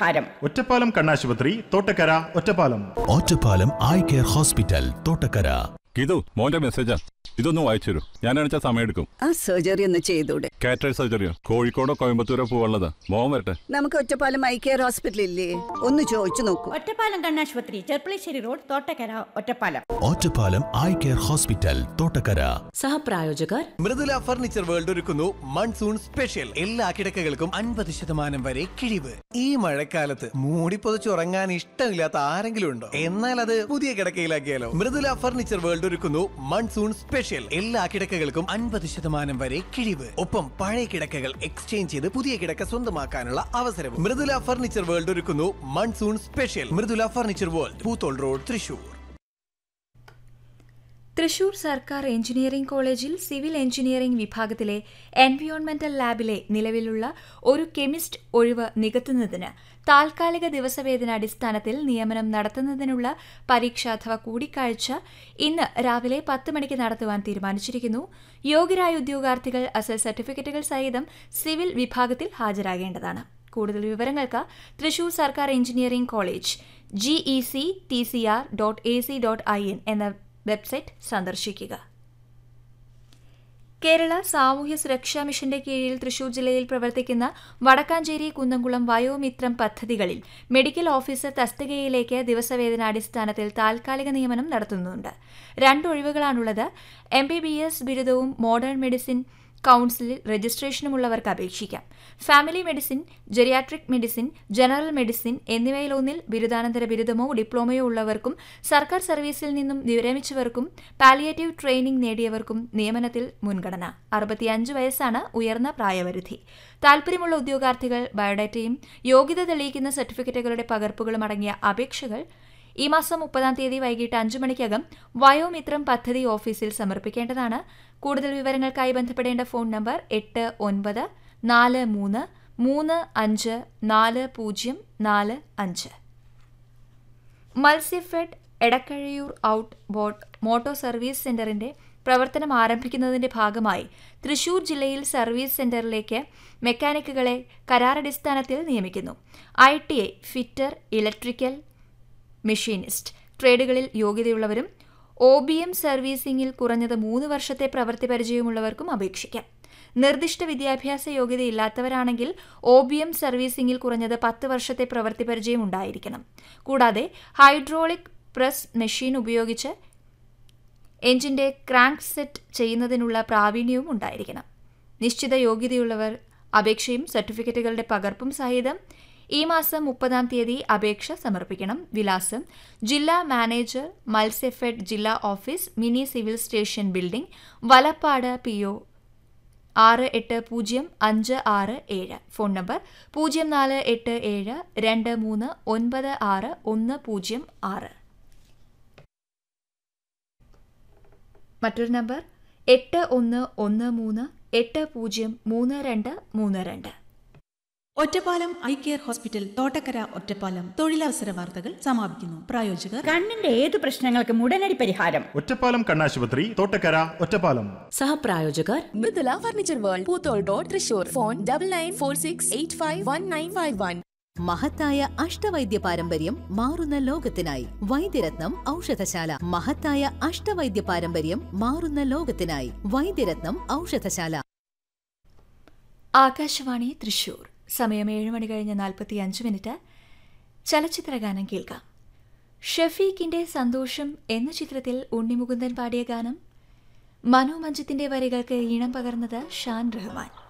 പരിഹാരം ഒറ്റപ്പാലം കണ്ണാശുപത്രി Thottakkara Ottapalam Ottapalam eye care hospital Thottakkara Geethu മോന്റെ മെസ്സേജാ ഇതൊന്ന് വായിച്ചു തരൂ ഞാനാണെച്ചാ സമയം ആ സർജറി ഒന്ന് ചെയ്തൂടെ കാറ്ററേറ്റ് സർജറിയോ കോഴിക്കോടോ കോയമ്പത്തൂരോ പോവാനുള്ളതാ മോൻ വരട്ടെ നമുക്ക് ഒറ്റപ്പാലം ഐ കെയർ ഹോസ്പിറ്റൽ ഇല്ലേ ഒന്ന് ചോദിച്ചു നോക്കൂ ഒറ്റപ്പാലം കണ്ണാശുപത്രി Cherpulassery road Thottakkara Ottapalam Ottapalam eye care hospital Thottakkara സഹപ്രായോജകർ മൃദുല ഫർണിച്ചർ വേൾഡ് ഒരുക്കുന്നു മൺസൂൺ സ്പെഷ്യൽ എല്ലാ കിടക്കകൾക്കും അൻപത് ശതമാനം വരെ കിഴിവ് ഈ മഴക്കാലത്ത് മൂടിപ്പൊതിച്ചുറങ്ങാൻ ഇഷ്ടമില്ലാത്ത ആരെങ്കിലും ഉണ്ടോ എന്നാൽ അത് പുതിയ കിടക്കയിലാക്കിയാലോ മൃദുല ഫർണിച്ചർ വേൾഡ് ഒരുക്കുന്നു മൺസൂൺ സ്പെഷ്യൽ എല്ലാ കിടക്കകൾക്കും അൻപത് ശതമാനം വരെ കിഴിവ് ഒപ്പം പഴയ കിടക്കകൾ എക്സ്ചേഞ്ച് ചെയ്ത് പുതിയ കിടക്ക സ്വന്തമാക്കാനുള്ള അവസരവും മൃദുല ഫർണിച്ചർ വേൾഡ് ഒരുക്കുന്നു monsoon special Mridula furniture world Poothole road Thrissur Thrissur സർക്കാർ എഞ്ചിനീയറിംഗ് കോളേജിൽ സിവിൽ എഞ്ചിനീയറിംഗ് വിഭാഗത്തിലെ എൻവിയോൺമെന്റൽ ലാബിലെ നിലവിലുള്ള ഒരു കെമിസ്റ്റ് ഒഴിവ് നികത്തുന്നതിന് താൽക്കാലിക ദിവസവേതന അടിസ്ഥാനത്തിൽ നിയമനം നടത്തുന്നതിനുള്ള പരീക്ഷ അഥവാ കൂടിക്കാഴ്ച ഇന്ന് രാവിലെ പത്ത് മണിക്ക് നടത്തുവാൻ തീരുമാനിച്ചിരിക്കുന്നു യോഗ്യരായ ഉദ്യോഗാർത്ഥികൾ അസൽ സർട്ടിഫിക്കറ്റുകൾ സഹിതം സിവിൽ വിഭാഗത്തിൽ ഹാജരാകേണ്ടതാണ് കൂടുതൽ വിവരങ്ങൾക്ക് തൃശൂർ സർക്കാർ engineering college GE C T C R dot A C dot I N എന്ന വെബ്സൈറ്റ് സന്ദർശിക്കുക കേരള സാമൂഹ്യ സുരക്ഷാ മിഷന്റെ കീഴിൽ തൃശൂർ ജില്ലയിൽ പ്രവർത്തിക്കുന്ന വടക്കാഞ്ചേരി കുന്നംകുളം വയോമിത്രം പദ്ധതികളിൽ മെഡിക്കൽ ഓഫീസർ തസ്തികയിലേക്ക് ദിവസവേതനാടിസ്ഥാനത്തിൽ താൽക്കാലിക നിയമനം നടത്തുന്നുണ്ട് രണ്ട് ഒഴിവുകളാണുള്ളത് എം ബി ബി എസ് ബിരുദവും മോഡേൺ മെഡിസിൻ കൗൺസിലിൽ രജിസ്ട്രേഷനുമുള്ളവർക്ക് അപേക്ഷിക്കാം family medicine geriatric medicine general medicine എന്നിവയിലൊന്നിൽ ബിരുദാനന്തര ബിരുദമോ ഡിപ്ലോമയോ ഉള്ളവർക്കും സർക്കാർ സർവീസിൽ നിന്നും വിരമിച്ചവർക്കും പാലിയേറ്റീവ് ട്രെയിനിംഗ് നേടിയവർക്കും നിയമനത്തിൽ മുൻഗണന അറുപത്തിയഞ്ച് വയസ്സാണ് ഉയർന്ന പ്രായപരിധി താൽപ്പര്യമുള്ള ഉദ്യോഗാർത്ഥികൾ ബയോഡാറ്റയും യോഗ്യത തെളിയിക്കുന്ന സർട്ടിഫിക്കറ്റുകളുടെ പകർപ്പുകളും അടങ്ങിയ അപേക്ഷകൾ ഈ മാസം മുപ്പതാം തീയതി വൈകിട്ട് അഞ്ചു മണിക്കകം വയോമിത്രം പദ്ധതി ഓഫീസിൽ സമർപ്പിക്കേണ്ടതാണ് കൂടുതൽ വിവരങ്ങൾക്കായി ബന്ധപ്പെടേണ്ട ഫോൺ നമ്പർ എട്ട് ഒൻപത് നാല് മൂന്ന് മൂന്ന് അഞ്ച് നാല് പൂജ്യം നാല് അഞ്ച് Matsyafed Edakkazhiyur out boat motor service സെന്ററിന്റെ പ്രവർത്തനം ആരംഭിക്കുന്നതിന്റെ ഭാഗമായി തൃശൂർ ജില്ലയിൽ സർവീസ് സെന്ററിലേക്ക് മെക്കാനിക്കുകളെ കരാറടിസ്ഥാനത്തിൽ നിയമിക്കുന്നു I T I fitter electrical machinist ട്രേഡുകളിൽ യോഗ്യതയുള്ളവരും ഒ ബി എം സർവീസിംഗിൽ കുറഞ്ഞത് മൂന്ന് വർഷത്തെ പ്രവൃത്തി പരിചയമുള്ളവർക്കും അപേക്ഷിക്കാം നിർദ്ദിഷ്ട വിദ്യാഭ്യാസ യോഗ്യതയില്ലാത്തവരാണെങ്കിൽ ഒ ബി എം സർവീസിംഗിൽ കുറഞ്ഞത് പത്ത് വർഷത്തെ പ്രവൃത്തി പരിചയം ഉണ്ടായിരിക്കണം കൂടാതെ ഹൈഡ്രോളിക് പ്രസ് മെഷീൻ ഉപയോഗിച്ച് എഞ്ചിന്റെ ക്രാങ്ക് സെറ്റ് ചെയ്യുന്നതിനുള്ള പ്രാവീണ്യവും ഉണ്ടായിരിക്കണം നിശ്ചിത യോഗ്യതയുള്ളവർ അപേക്ഷയും സർട്ടിഫിക്കറ്റുകളുടെ പകർപ്പും സഹിതം ഈ മാസം മുപ്പതാം തീയതി അപേക്ഷ സമർപ്പിക്കണം വിലാസം ജില്ലാ മാനേജർ മത്സ്യഫെഡ് ജില്ലാ office mini civil station building Valappad P O ആറ് എട്ട് പൂജ്യം അഞ്ച് ആറ് ഏഴ് ഫോൺ നമ്പർ പൂജ്യം നാല് എട്ട് ഏഴ് രണ്ട് മൂന്ന് ഒൻപത് ആറ് ഒന്ന് പൂജ്യം ആറ് മറ്റൊരു നമ്പർ എട്ട് ഒന്ന് ഒന്ന് മൂന്ന് എട്ട് പൂജ്യം മൂന്ന് രണ്ട് മൂന്ന് രണ്ട് Ottapalam eye care hospital Thottakkara Ottapalam തൊഴിലവസര വാർത്തകൾ സമാപിക്കുന്നു പ്രായോജകർ കണ്ണിന്റെ ഏത് പ്രശ്നങ്ങൾക്കും ഉടനടി പരിഹാരം ഒറ്റപ്പാലം കണ്ണാശുപത്രി തോട്ടക്കര ഒറ്റപ്പാലം സഹപ്രായോജകർ Mridula furniture world Poothole road Thrissur phone double nine four six eight five one nine five one മഹത്തായ അഷ്ടവൈദ്യ പാരമ്പര്യം മാറുന്ന ലോകത്തിനായി വൈദ്യരത്നം ഔഷധശാല മഹത്തായ അഷ്ടവൈദ്യ പാരമ്പര്യം മാറുന്ന ലോകത്തിനായി വൈദ്യരത്നം ഔഷധശാല ആകാശവാണി തൃശൂർ സമയം ഏഴ് മണി കഴിഞ്ഞ് നാൽപ്പത്തി അഞ്ച് മിനിറ്റ് ചലച്ചിത്രഗാനം കേൾക്കാം ഷഫീഖിന്റെ സന്തോഷം എന്ന ചിത്രത്തിൽ ഉണ്ണിമുകുന്ദൻ പാടിയ ഗാനം മനു മഞ്ജിത്തിന്റെ വരികൾക്ക് ഈണം പകർന്നത് ഷാൻ റഹ്മാൻ